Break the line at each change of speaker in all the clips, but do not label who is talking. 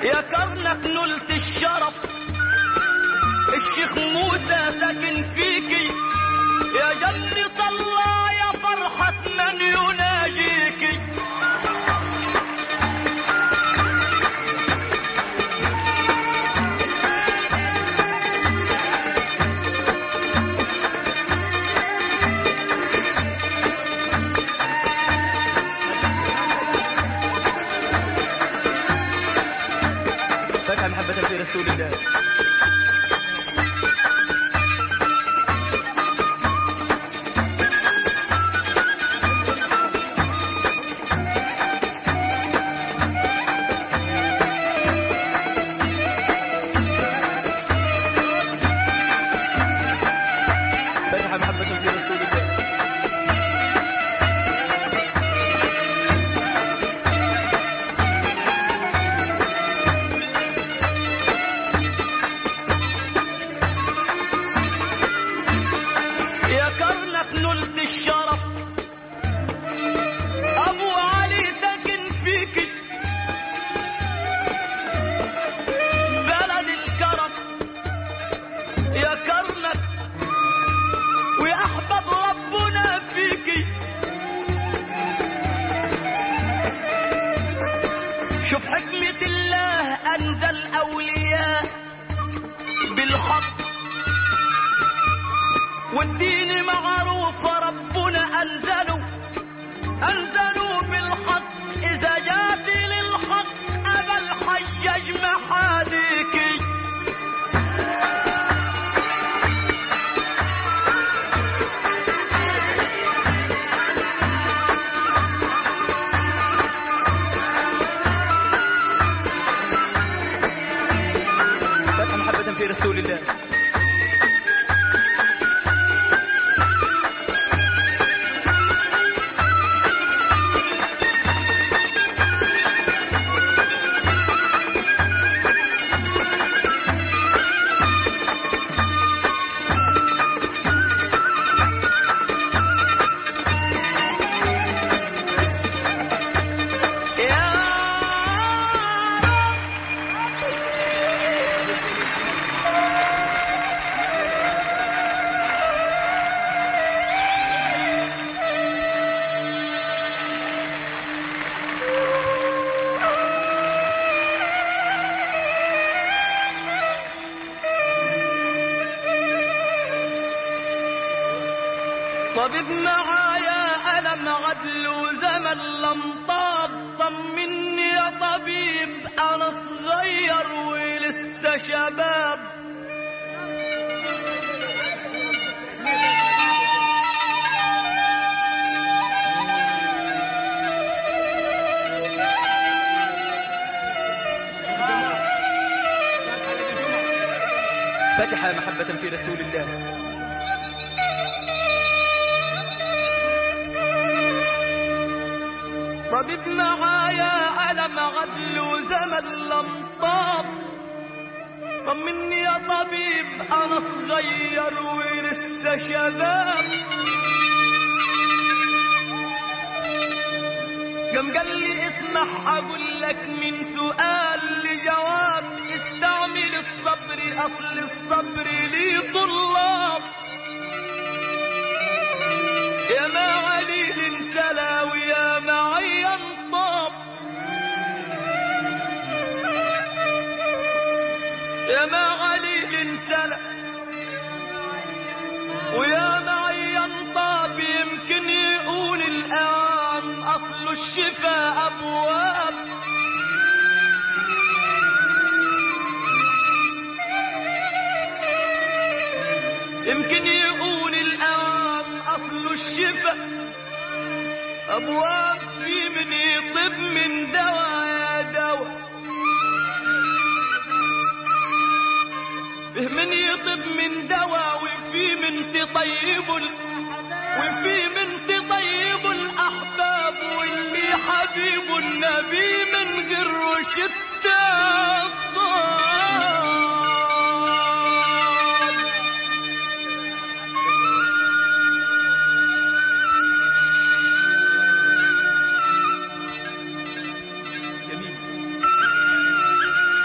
يا كرنك نلت الشرف الشيخ موسى ساكن فيكي يا جنة الله يا فرحة من يناجيكي فتح محبة في رسول الله فتح محبة في رسول الله يا كرنك نلت الشرف ابو علي ساكن فيك بلد الكرم يا كرنك ويحبب ربنا فيك شوف حكمة الله انزل اولياء بالحق والدين معروف ربنا أنزلوا أنزلوا بالحق إذا جات للحق أبا الحجج محاديكي فتح محبة في رسول الله يا رب طبيب معايا ألم عدل وزمن لم طاب طمني يا طبيب أنا صغير ولسه شباب فتح محبة في رسول الله طبيب معايا ألم غدل وزمن لم طاب طمني يا طبيب أنا صغير ولسه شباب قام قال لي اسمع هقول لك من سؤال لجواب استعمل الصبر أصل الصبر لي طلاب يا ما عليل سلا ويا معين طاب يا ما عليل سلا ويا معين طاب يمكن يقول الآن أصل الشفاء أبواب يمكن يقول الآن أصل الشفاء أبواب في من يطب من دواء يا دواء فيه من يطب من دواء وفي من تطيب ال- وفي من تطيب الأحباب واللي حبيب النبي من غير رشدة الضال جميل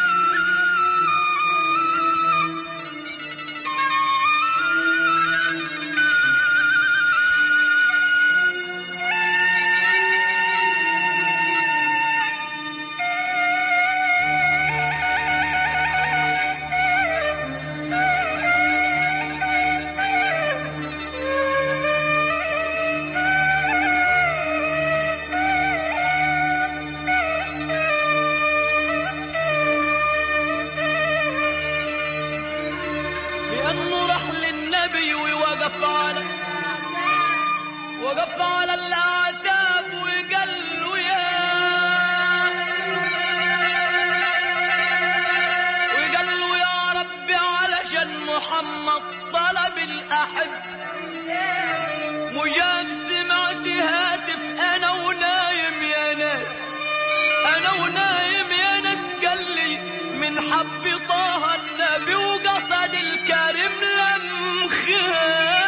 وقف على الأعتاب وقال له يا وقال له يا ربي علشان محمد طلب الأحب مجاب سمعت هاتف أنا ونايم يا ناس أنا ونايم يا ناس قال لي من حب طه النبي وقصد الكريم لم خاب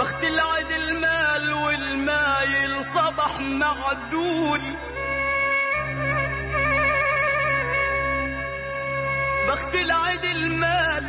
بخت العد المال والمايل صبح معدول بخت العد المال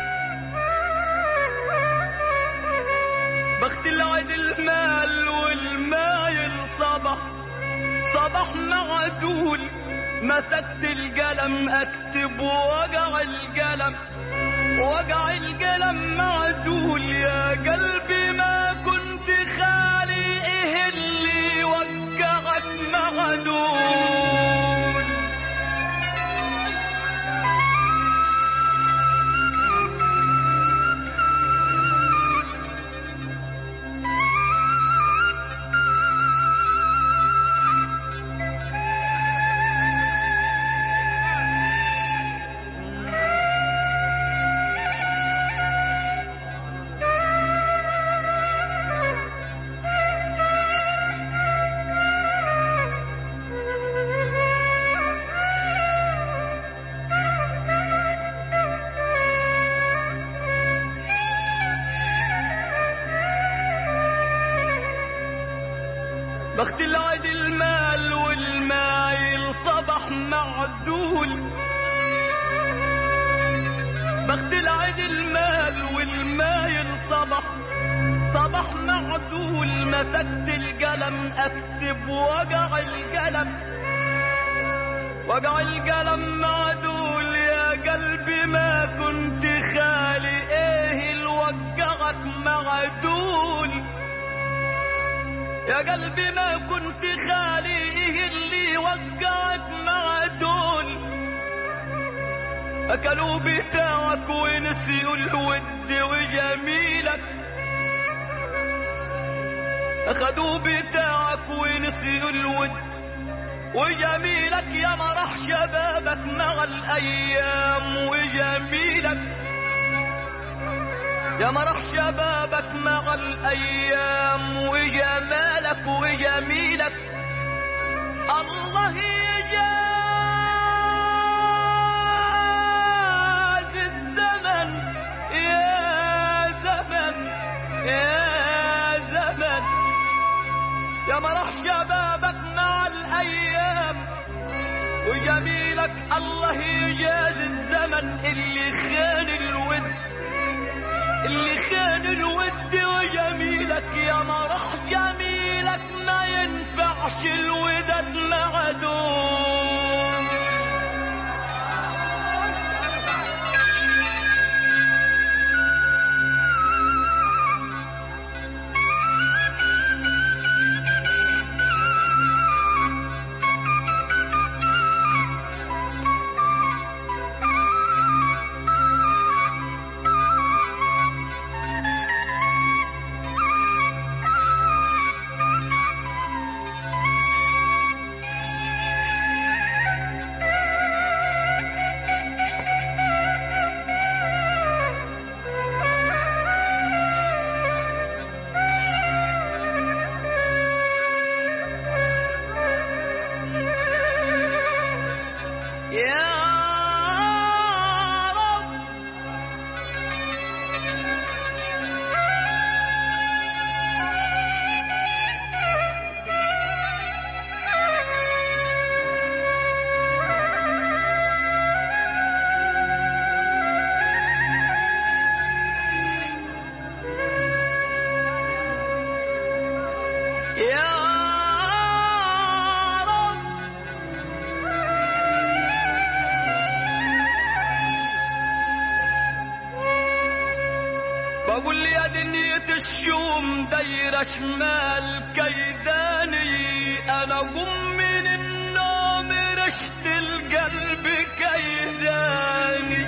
بخت العد المال والمايل صبح صبح معدول مسكت القلم اكتب وقع القلم وقع القلم معدول يا قلبي ما كنت خالي ايه اللي وقعك معدول بخت العد المال والمايل صبح معدول بخت العد المال والمايل صبح صبح معدول مسكت القلم اكتب وقع القلم وقع القلم معدول يا قلبي ما كنت خالي ايه اللي وقعك معدول يا قلبي ما كنت خالي ايه اللي وقعك مع دول اكلوا بتاعك ونسيوا الود وجميلك اخذوا بتاعك ونسيوا الود وجميلك يا مرح شبابك مع الايام وجميلك يا مرح شبابك مع الأيام وجمالك وجميلك الله يجاز الزمن يا زمن يا زمن يا مرح شبابك مع الأيام وجميلك الله يجاز الزمن اللي خان الود اللي خان الود وجميلك يا مرح جميلك ما ينفعش الوداد معدوم يا رب يا رب بقول لي يا دنيا الشوم دايرة شمال كيداني انا قم من النوم رشت القلب كيداني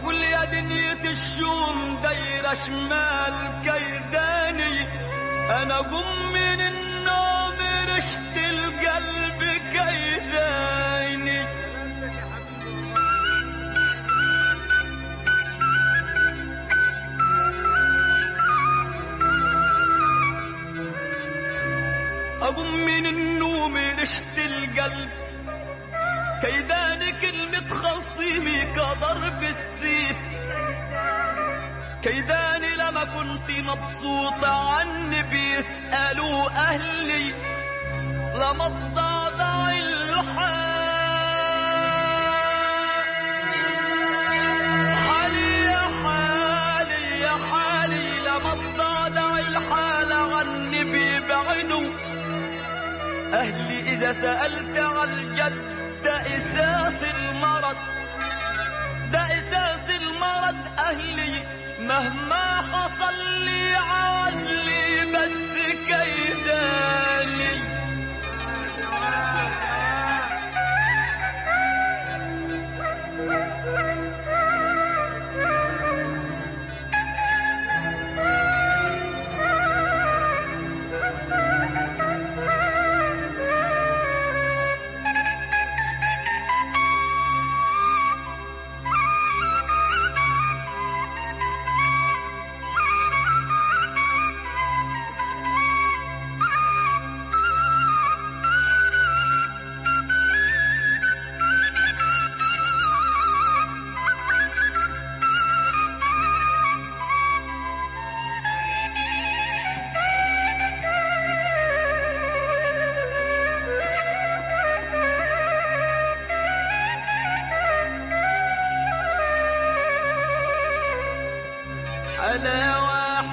اقول يا دنيا الشوم دايرة شمال كيداني انا قم من النوم رشت القلب كيداني اقوم من النوم رشت القلب كيداني كلمة خصيمي كضرب السيف كيداني لما كنت مبسوطة عني بيسألوا أهلي لما تضاضع اللحى حالي يا حالي يا حالي لما تضاضع الحال عني بيبعدوا أهلي إذا سألت عن الجد ده إساس المرض ده إساس المرض أهلي مهما حصل لي عزلي بس كيداني حلاوة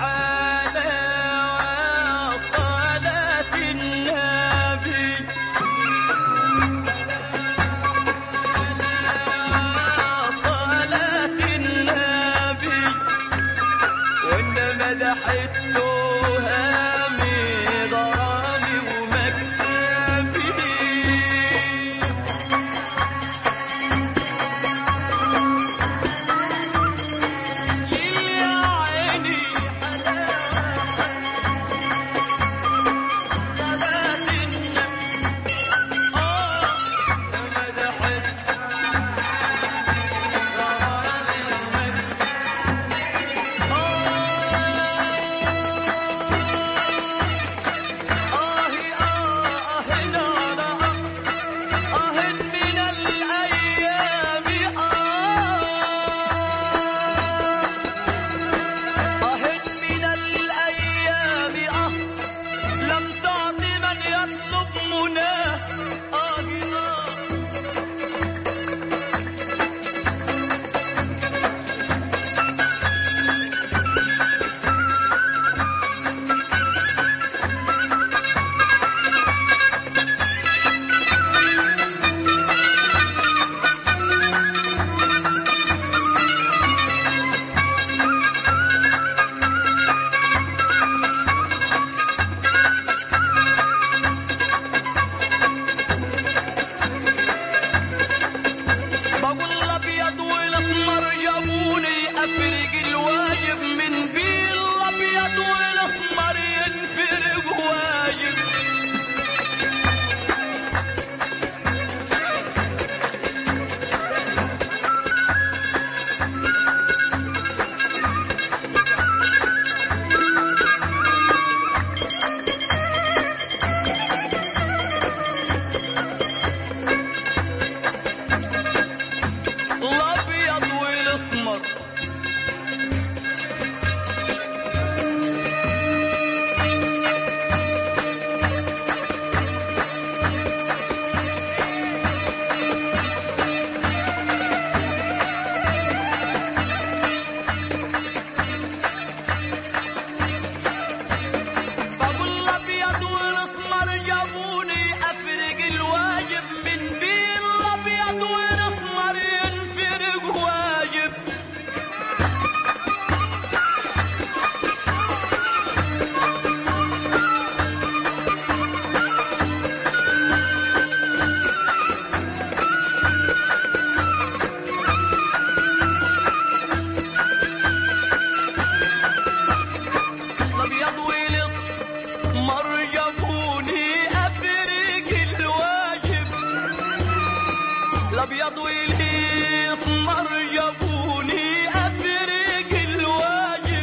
حلاوة صلاة النبي حلاوة صلاة النبي وإن مدحت تهامي ضرامي ومكسبي يا عيني والاسمر جابوني افرق الواجب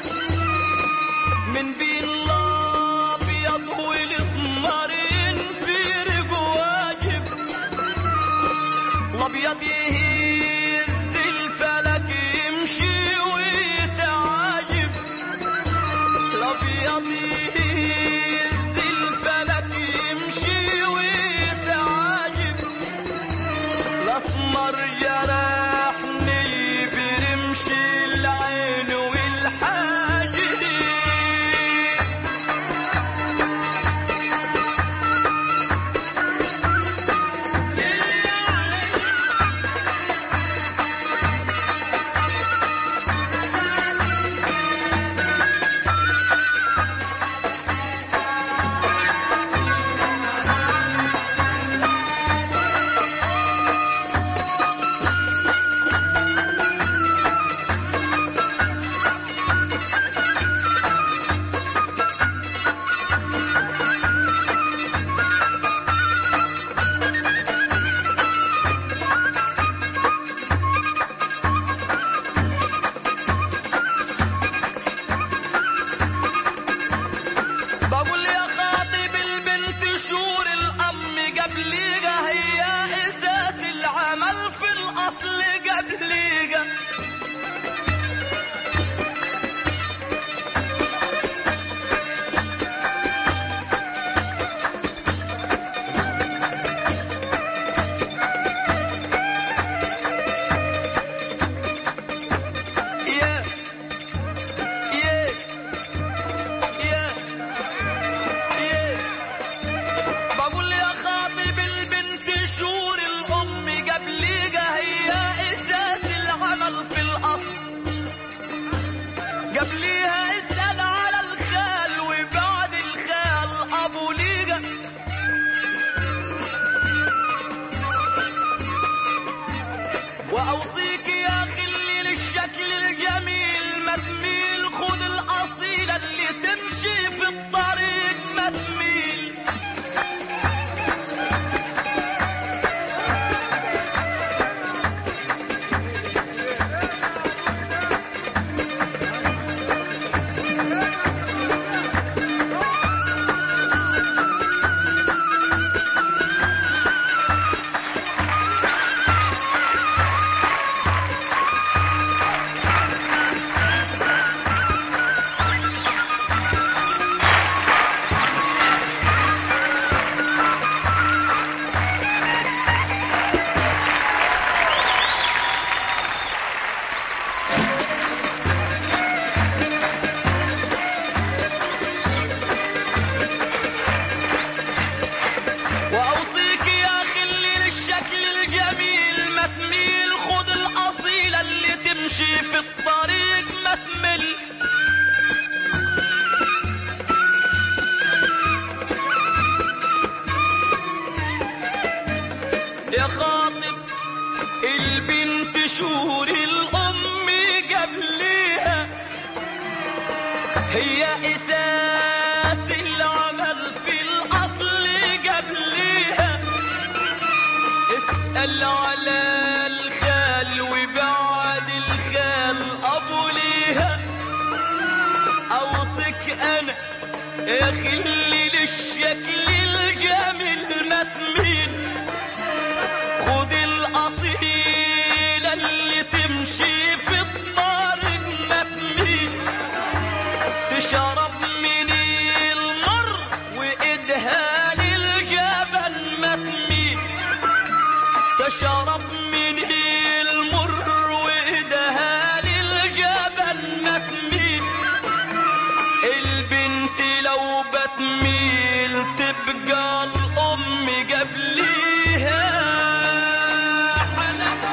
من بين الابيض والاسمر ينفرق واجب الابيض يهز الفلك يمشي ويتعاجب الابيض يهز الفلك يمشي ويتعاجب الاسمر جرحني برمش العين والحاجب بقول يا خاطب البنت شور الأم قبليقة هي أساس العمل في الأصل قبليقة Yeah. Yeah. Yeah. Yeah. بقول يا خاطب البنت شور الأم قبليقة هي أساس العمل في الأصل قبليها اسأل على الخال وبعد الخال أبو ليقة وأوصيك يا خلي للشكل الجميل ما تميل خذ الأصيلة اللي تمشي في الطريق ما تميل وأوصيك يا خلي للشكل الجميل ما تميل خذ الأصيلة اللي تمشي في الطريق ما تمل يا خاطب البنت شور الأم قبليها هي أساس العمل في الأصل قبليها اسأل على الخال وبعد الخال أبو ليها أوصك أنا يا خلي للشكل الجميل ما تميل خذ الأصيلة اللي تمشي في الطريق ما تميل تشرب من المر وإدها للجبل ما تميل تشرب من المر وإدها للجبل ما تميل البنت لو بتميل تبقى الأم قبليها حنان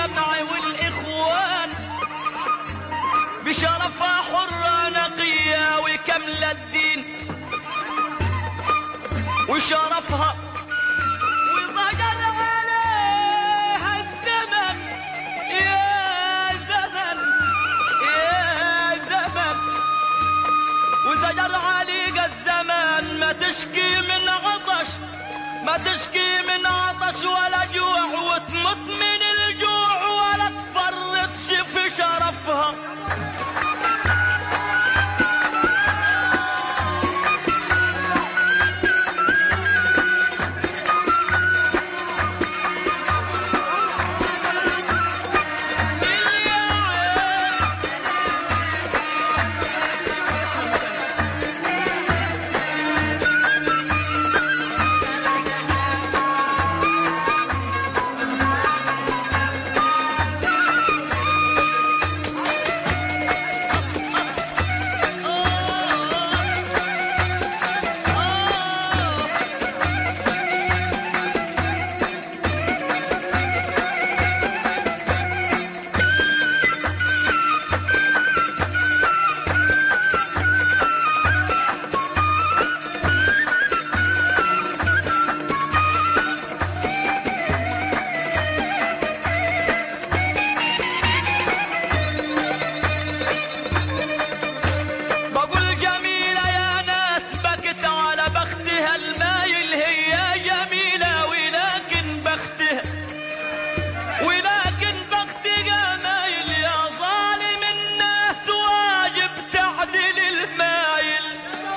الجمع والإخوان بشرفها حرة نقية وكاملة الدين وشرفها وضجر عليها الزمن يا زمن يا زمن وزجر عليك الزمان ما تشكي من عطش ما تشكي من عطش ولا جوع وتموت من الجوع ولا تفرطش في شرفها بقول جميلة يا ناس بكت على بختها المايل هي جميلة ولكن بختها ولكن بختها مايل يا ظالم الناس واجب تعدل المايل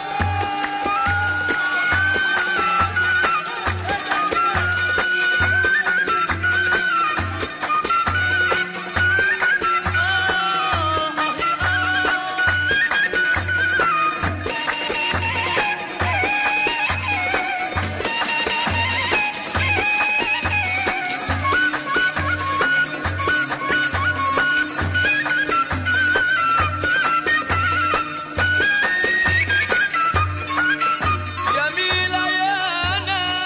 جميلة يا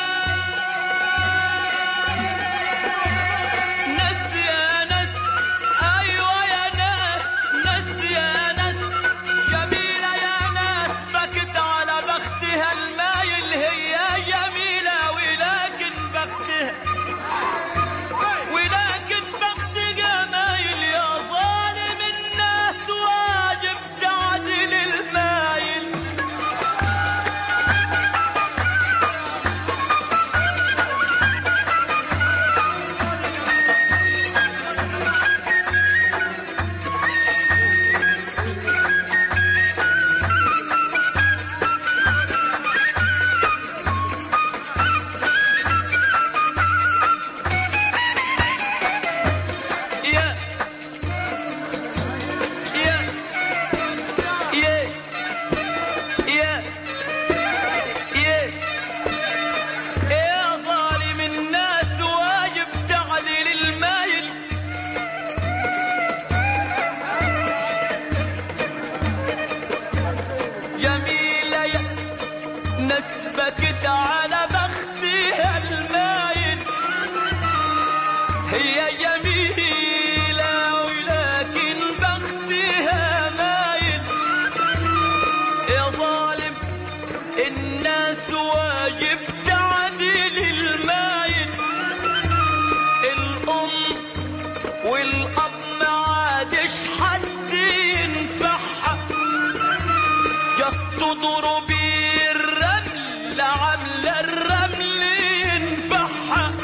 ناس يا ناس أيوة يا ناس ناس يا ناس جميلة يا ناس بكت على بختها المايل هي جميلة ولكن بختها ولكن بختها مايل يا ظالم الناس واجب تعدل المايل Yeah. Yeah. Yeah. Yeah. Yeah. يا ظالم الناس واجب تعدل المايل جميلة يا نسبك على بختها المايل هي جميلة ولكن بختها مايل يا ظالم الناس واجب تعديل المايل الأم والأب ما عادش حد ينفعها جت تضرب الرمل عاملة الرمل ينفعها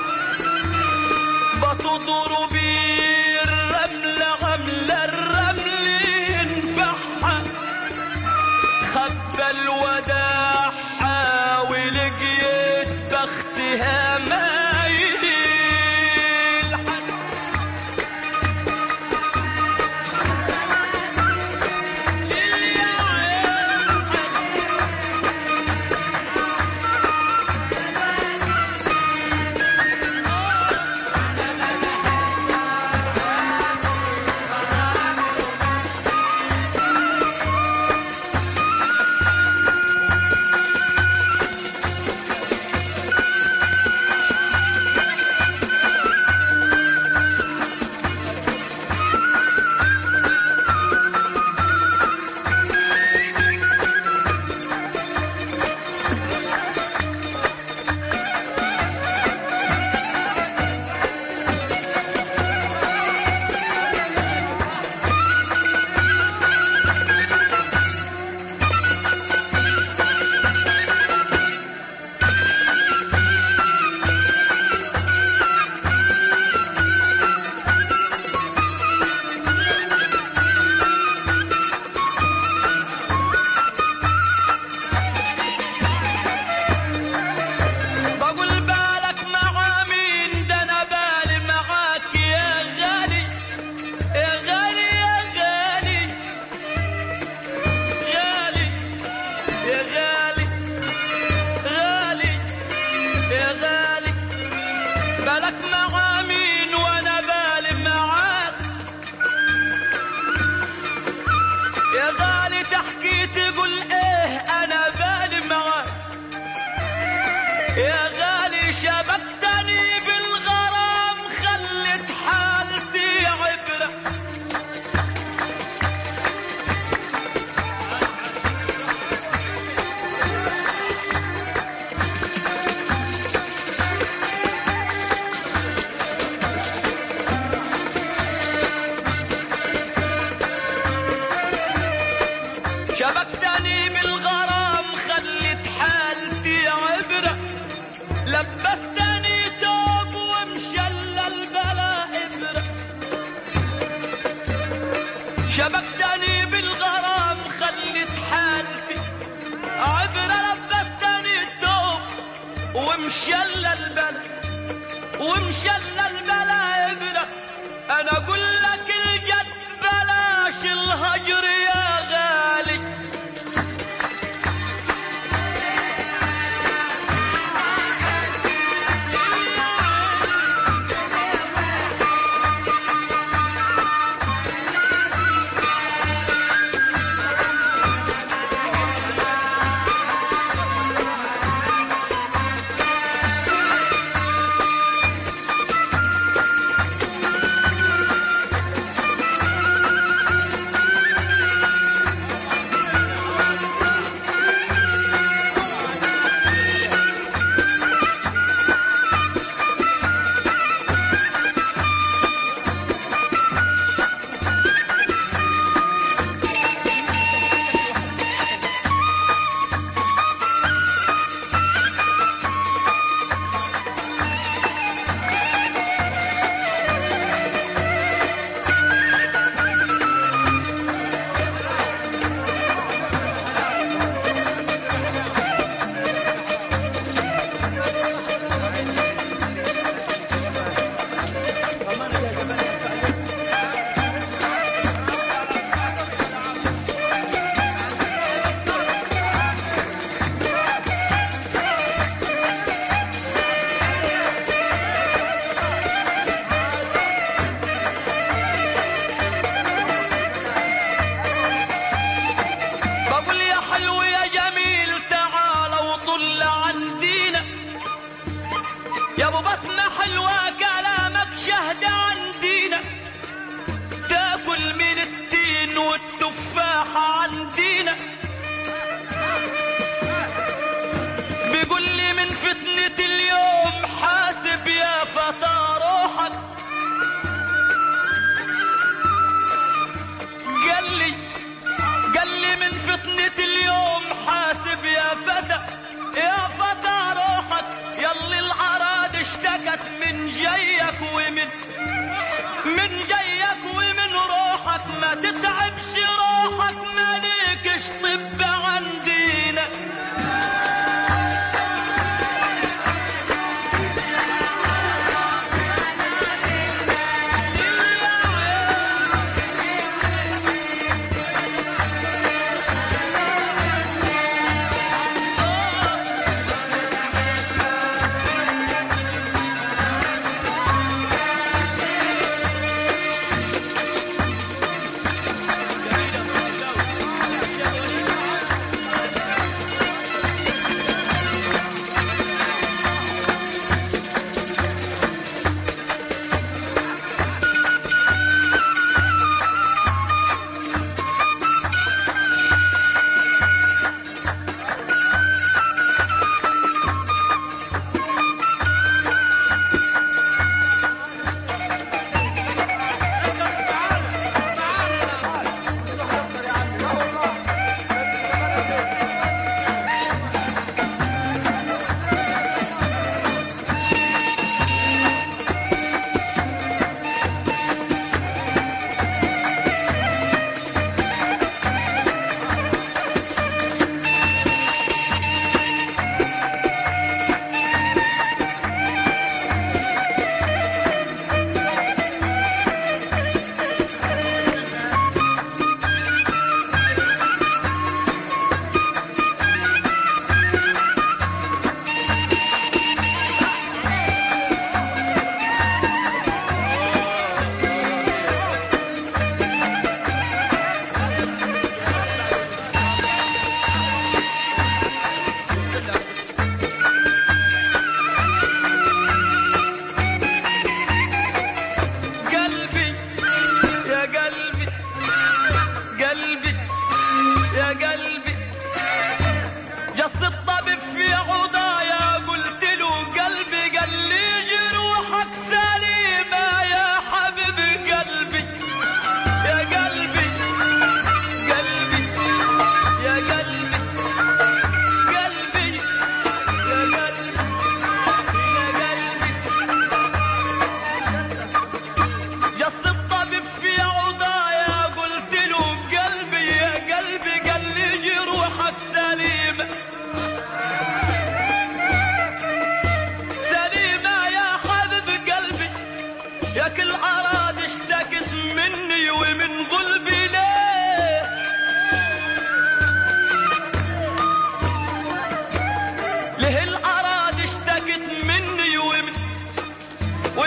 بتضرب الرمل عاملة الرمل ينفعها خبى الوداع ولقيت بختها مايل يا غالي شبكتني بالغرام خلت حالتي عبرة شبكتني بالغرام خلت حالتي عبرة لبستني توب ومشل البلا إبرة شبكتني بالغرام خلت حالتي عبرة لبستني توب ومشل البلا ومشل البلا إبرة أنا أقول لك الجد بلاش الهجر يا غالي بقول يا حلو يا جميل تعال وطل عندينا يا ابو بسمة حلوة كلامك شهد عندينا تاكل من التين والتفاح عندينا بيقول لي من فتنة اليوم حاسب يا فتى روحك قال لي قال لي من فتنة اليوم حاسب يا فتى يا فتى روحك يلي العراد اشتكت من جيك ومن من جيك ومن روحك ما تتعبش روحك ما ليكش طب عندينا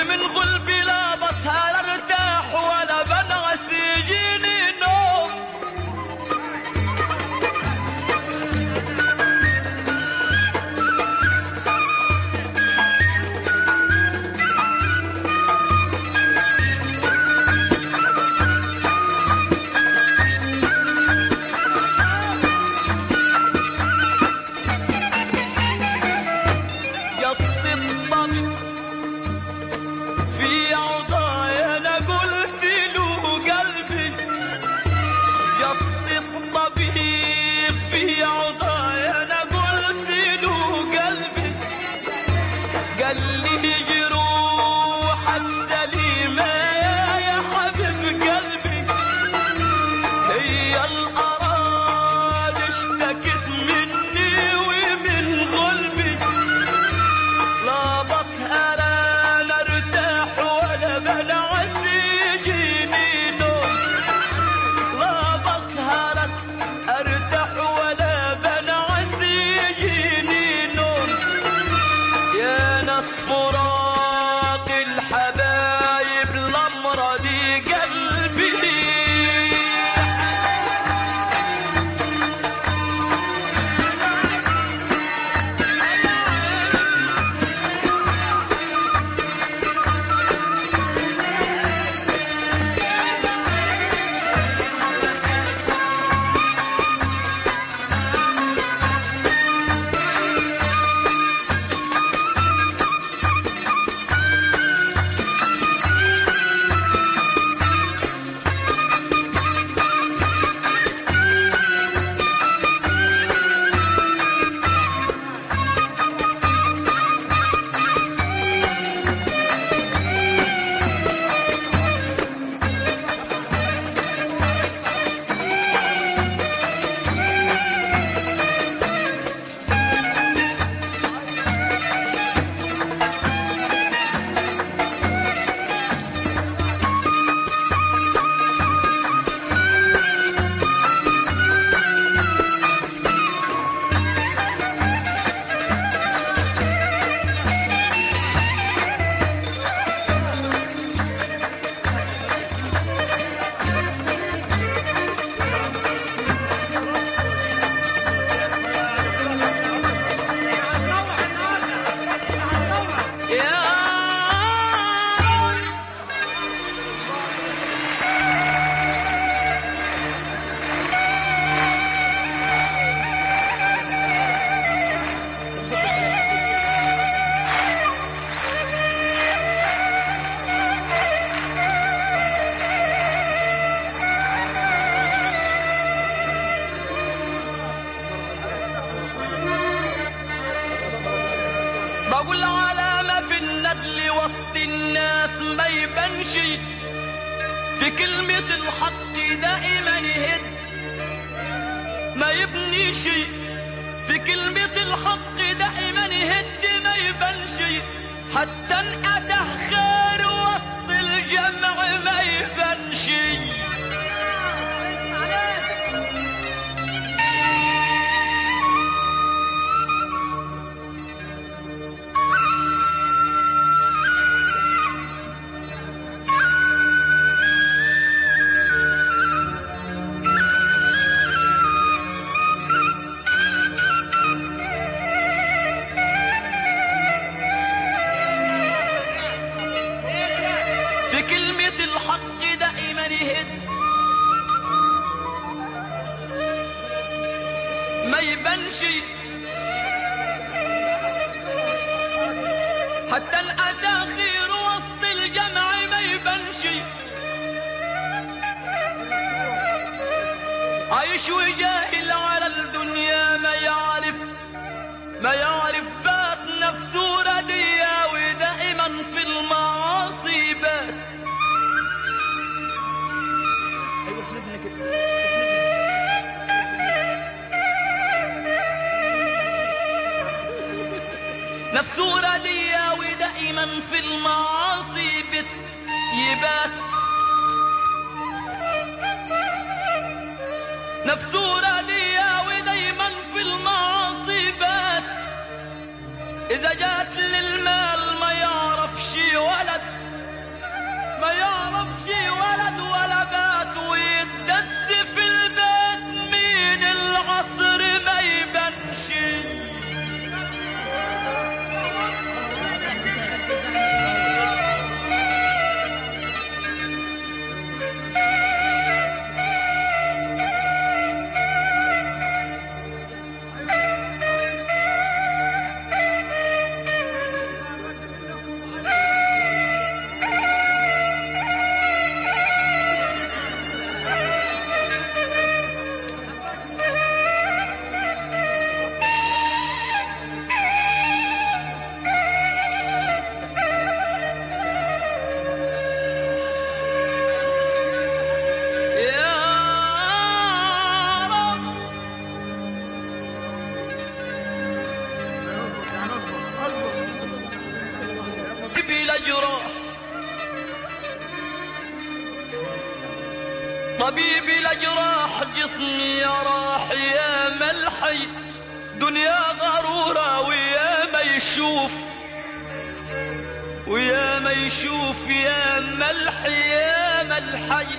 ومن قلبي لا بسهر ارتاح ولا بنعس يجيني نوم قص الطبيب في عضايا انا قلت له قلبي قص الطبيب في عضايا انا قلت له قلبي قال لي جروحك سليمة يا حبيب قلبي هي الأراد اشتكت مني ومن قلبي لا بسهر انا ارتاح ولا بنعس يجيني نوم لا بسهر ارتاح ولا بنعس يجيني نوم يا ناس فراق الحبايب لمرضي قلبي يا بقول علامة في الندل وسط الناس ما يبانش في كلمة الحق دائما يهد ما يبنيش في كلمة الحق دائما يهد ما يبانش حتى انقطع خير وسط الجمع ما يبانش في كلمة الحق دائما يهد ما يبانش حتى الأتاخير وسط الجمع ما يبانش عايش وجاهل على الدنيا ما يعرف ما يعرف بات نفسه ردية ودائما في المعاصي بات ايوه اسندني كده نفسه ردية ودائما في المعاصي بت يبات نفسه ردية ودايما في المعاصي بات إذا جات للمال ما يعرف شي ولد طبيبي الأجراح جسمي يا راح يا ملحي دنيا غرورة ويا ما يشوف ويا ما يشوف يا ملحي يا ملحي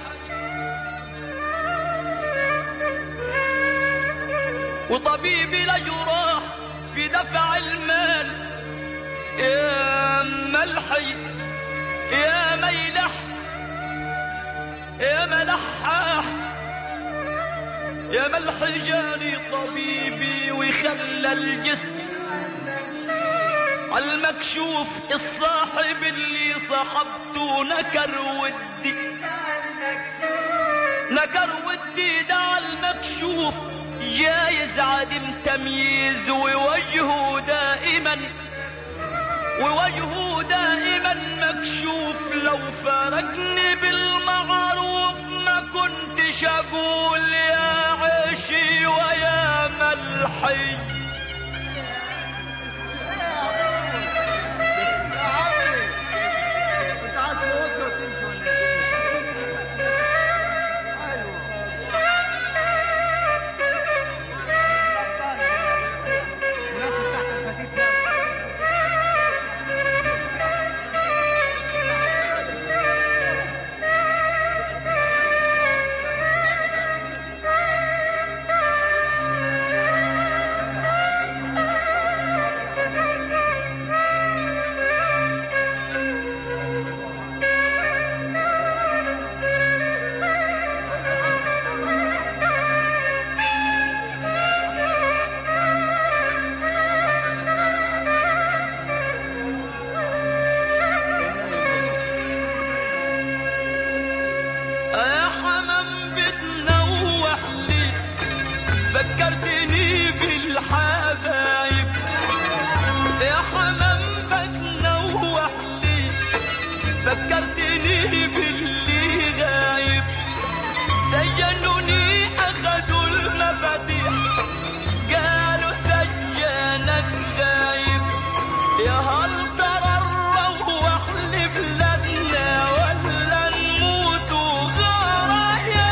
وطبيبي الأجراح في دفع المال يا ملحي يا ميلح يا ملحاح يا ملحي جاني طبيبي وخلى الجسم المكشوف الصاحب اللي صاحبته نكر ودي نكر ودي دع المكشوف جايز عدم تمييز ووجهه دائما ووجهه دائما مكشوف لو فارقني بالمعروف ما كنتش اقول يا عيشي ويا ملحي
انت عايز توصل وتمشي ولا ايه؟ ايوه ناخد تحت الفتيس ده.
يا حمام بتنوح لي فكرتني بالحبايب يا حمام بتنوح لي فكرتني باللي غايب سجنوني اخذوا المفاتيح قالوا سجانك غايب يا هل ترى نروح لبلادنا ولا نموت غرايب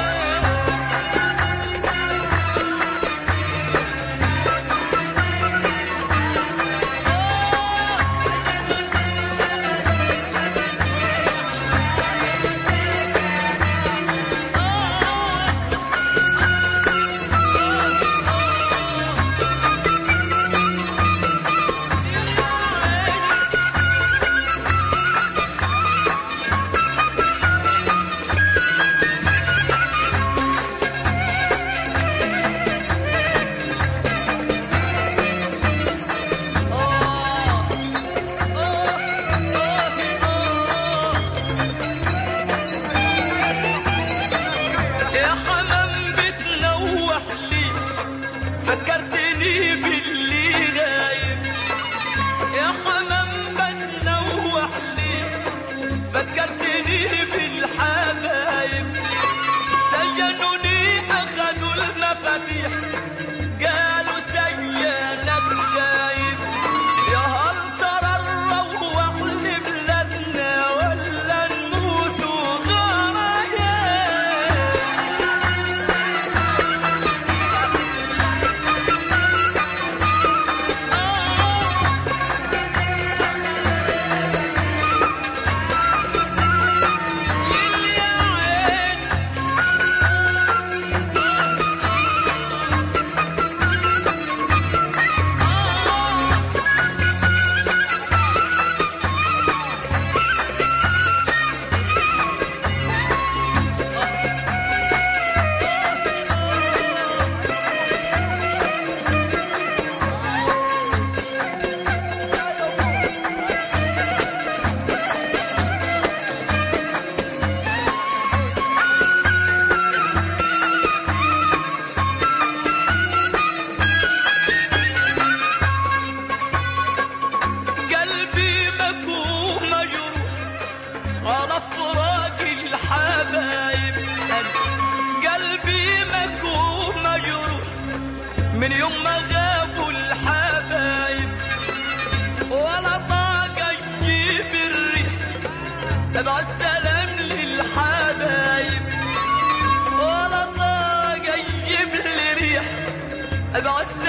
يا حمام بتنوح لي فكرتني باللي غايب يا حمام بتنوح لي فكرتني بالحبايب سجنوني اخذوا المفاتيح قالوا سجانك غايب يا هل ترى نروح لبلادنا ولا نموت غرايب قلبي مكوه مجروح على فراق الحبايب قلبي مكوه مجروح من يوم ما غابوا الحبايب ولا طاقة تجيب الريح تبع السلام للحبايب ابعث